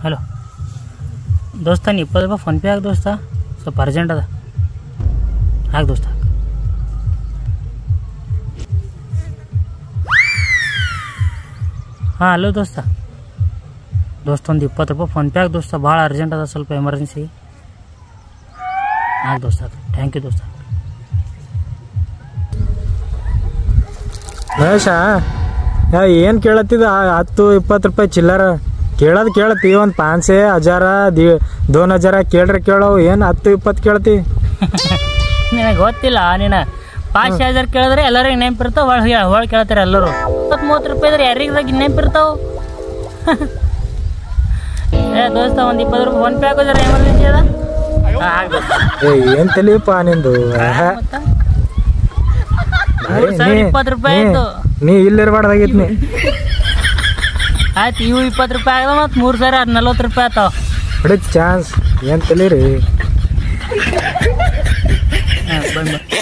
Hello ದೋಸ್ತ ನೀ ಇಪ್ಪತ್ತು ರೂಪಾಯಿ ಫೋನ್ಪೇ ಹಾಕಿ ದೋಸ್ತ ಸ್ವಲ್ಪ ಅರ್ಜೆಂಟ್ ಅದ ಹಾಕಿ ದೋಸ್ತ ಹಾಂ ಹಲೋ ದೋಸ್ತ ದೋಸ್ತ ಒಂದು ಇಪ್ಪತ್ತು ರೂಪಾಯಿ ಫೋನ್ಪೇ ಹಾಕಿ ದೋಸ್ತ ಭಾಳ ಅರ್ಜೆಂಟ್ ಅದ ಸ್ವಲ್ಪ ಎಮರ್ಜೆನ್ಸಿ ಹಾಕಿ ದೋಸ್ತ ಥ್ಯಾಂಕ್ ಯು ದೋಸ್ತ ಮಹೇಶ ಏನು ಕೇಳತ್ತಿದ ಹತ್ತು ಇಪ್ಪತ್ತು ರೂಪಾಯಿ ಚಿಲ್ಲರ ಕೇಳೋದು ಕೇಳತ್ತಿ ಒಂದು ಪಾನ್ಸೆ ಹಜಾರ ದಿ ದೋನ್ ಹಜಾರ ಕೇಳ್ರೆ ಕೇಳವು ಏನು ಹತ್ತು ಇಪ್ಪತ್ತು ಕೇಳ್ತಿ ನಿನಗೆ ಗೊತ್ತಿಲ್ಲ ನೀನು ಪಾಚ್ ಹಜಾರ್ ಕೇಳಿದ್ರೆ ಎಲ್ಲರಿಗೆ ನೆನಪಿರ್ತಾವ ಒಳಗೆ ಒಳಗೆ ಕೇಳ್ತಾರೆ ಎಲ್ಲರೂ ಇಪ್ಪತ್ತು ಮೂವತ್ತು ರೂಪಾಯಿ ಇದ್ರೆ ಯಾರಿಗಾಗಿ ನೆನಪಿರ್ತಾವ ಏ ದೋಸ್ತ ಒಂದು ಇಪ್ಪತ್ತು ರೂಪಾಯಿ ಫೋನ್ ಪೇ ಹಾಕೋದ್ರೆ ಎಮರ್ಜೆನ್ಸಿ ಅದ ಹಾಂ ದೋಸ್ತ ಏ ಏನು ತಲಿಯಪ್ಪ ನಿಂದು ಆಹಾ. ಮತ್ತ? ಭಾರಿ ಮೂರು ಸಾವಿರ ನೀ- ಇಪ್ಪತ್ತು ರೂಪಾಯಿ ನೀ- ಆಯ್ತು ನೀ ಇಲ್ಲಿರ್ಬಾರ್ದಾಗಿತ್ತು ನೀ ಆಯ್ತು ಇವು ಇಪ್ಪತ್ತು ರೂಪಾಯಿ ಆಗದ ಮತ್ತು ಮೂರು ಸಾವಿರ ನಲ್ವತ್ತು ರೂಪಾಯಿ ಆತಾವ ಹೊಡಿದ್ ಚಾನ್ಸ್ ಏನು ತಲೀರಿ ಹಾಂ ಬಂದು